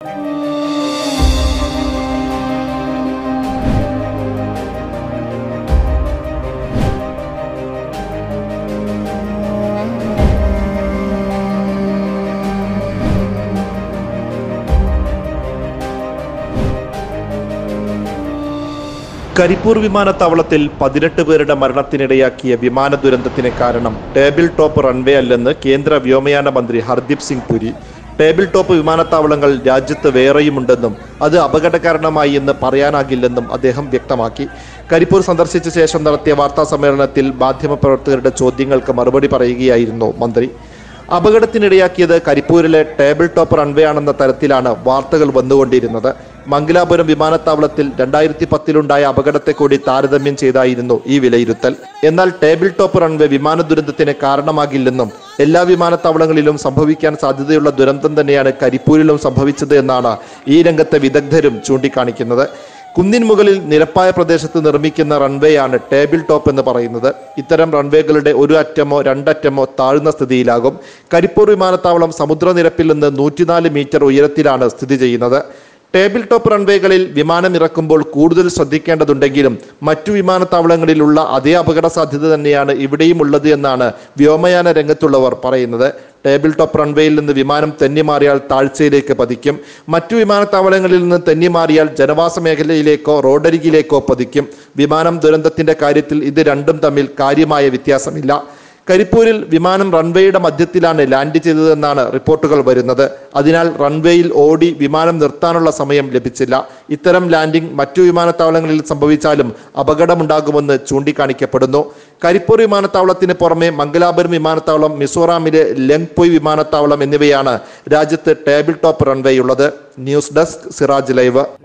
കരിപ്പൂർ വിമാനത്താവളത്തിൽ പതിനെട്ട് പേരുടെ മരണത്തിനിടയാക്കിയ വിമാന ദുരന്തത്തിന് കാരണം ടേബിൾ ടോപ്പ് റൺവേ അല്ലെന്ന് കേന്ദ്ര വ്യോമയാന മന്ത്രി ഹർദീപ് സിംഗ് പുരി ടേബിൾ ടോപ്പ് വിമാനത്താവളങ്ങൾ രാജ്യത്ത് വേറെയുമുണ്ടെന്നും അത് അപകടകാരണമായി എന്ന് പറയാനാകില്ലെന്നും അദ്ദേഹം വ്യക്തമാക്കി കരിപ്പൂർ സന്ദർശിച്ച ശേഷം നടത്തിയ വാർത്താ സമ്മേളനത്തിൽ മാധ്യമപ്രവർത്തകരുടെ ചോദ്യങ്ങൾക്ക് മറുപടി പറയുകയായിരുന്നു മന്ത്രി അപകടത്തിനിടയാക്കിയത് കരിപ്പൂരിലെ ടേബിൾ ടോപ്പ് റൺവേ ആണെന്ന തരത്തിലാണ് വാർത്തകൾ വന്നുകൊണ്ടിരുന്നത് മംഗലാപുരം വിമാനത്താവളത്തിൽ രണ്ടായിരത്തി പത്തിലുണ്ടായ അപകടത്തെ കൂടി താരതമ്യം ചെയ്തായിരുന്നു ഈ വിലയിരുത്തൽ എന്നാൽ ടേബിൾ ടോപ്പ് റൺവേ വിമാന ദുരന്തത്തിന് കാരണമാകില്ലെന്നും എല്ലാ വിമാനത്താവളങ്ങളിലും സംഭവിക്കാൻ സാധ്യതയുള്ള ദുരന്തം തന്നെയാണ് കരിപ്പൂരിലും സംഭവിച്ചത് എന്നാണ് ഈ രംഗത്തെ വിദഗ്ധരും ചൂണ്ടിക്കാണിക്കുന്നത് കുന്നിൻ മുകളിൽ നിരപ്പായ പ്രദേശത്ത് നിർമ്മിക്കുന്ന റൺവേയാണ് ടേബിൾ ടോപ്പ് എന്ന് പറയുന്നത് ഇത്തരം റൺവേകളുടെ ഒരു അറ്റമോ രണ്ടറ്റമോ താഴ്ന്ന സ്ഥിതിയിലാകും കരിപ്പൂർ വിമാനത്താവളം സമുദ്രനിരപ്പിൽ നിന്ന് നൂറ്റിനാല് മീറ്റർ ഉയരത്തിലാണ് സ്ഥിതി ചെയ്യുന്നത് ടേബിൾ ടോപ്പ് റൺവേകളിൽ വിമാനം ഇറക്കുമ്പോൾ കൂടുതൽ ശ്രദ്ധിക്കേണ്ടതുണ്ടെങ്കിലും മറ്റു വിമാനത്താവളങ്ങളിലുള്ള അതേ അപകട സാധ്യത തന്നെയാണ് ഇവിടെയും ഉള്ളത് എന്നാണ് വ്യോമയാന രംഗത്തുള്ളവർ പറയുന്നത് ടേബിൾ ടോപ്പ് റൺവേയിൽ നിന്ന് വിമാനം തെന്നിമാറിയാൽ താഴ്ചയിലേക്ക് പതിക്കും മറ്റു വിമാനത്താവളങ്ങളിൽ നിന്ന് തെന്നിമാറിയാൽ ജനവാസ മേഖലയിലേക്കോ റോഡരികിലേക്കോ പതിക്കും വിമാനം ദുരന്തത്തിന്റെ കാര്യത്തിൽ ഇത് രണ്ടും തമ്മിൽ കാര്യമായ വ്യത്യാസമില്ല കരിപ്പൂരിൽ വിമാനം റൺവേയുടെ മധ്യത്തിലാണ് ലാൻഡ് ചെയ്തതെന്നാണ് റിപ്പോർട്ടുകൾ വരുന്നത് അതിനാൽ റൺവേയിൽ ഓടി വിമാനം നിർത്താനുള്ള സമയം ലഭിച്ചില്ല ഇത്തരം ലാൻഡിംഗ് മറ്റു വിമാനത്താവളങ്ങളിൽ സംഭവിച്ചാലും അപകടമുണ്ടാകുമെന്ന് ചൂണ്ടിക്കാണിക്കപ്പെടുന്നു കരിപ്പൂർ വിമാനത്താവളത്തിന് പുറമെ മംഗലാപുരം വിമാനത്താവളം മിസോറാമിലെ ലെങ്പൊയ് വിമാനത്താവളം എന്നിവയാണ് രാജ്യത്ത് ടേബിൾ ടോപ്പ് റൺവേയുള്ളത് ന്യൂസ് ഡെസ്ക് സിറാജ് ലൈവ്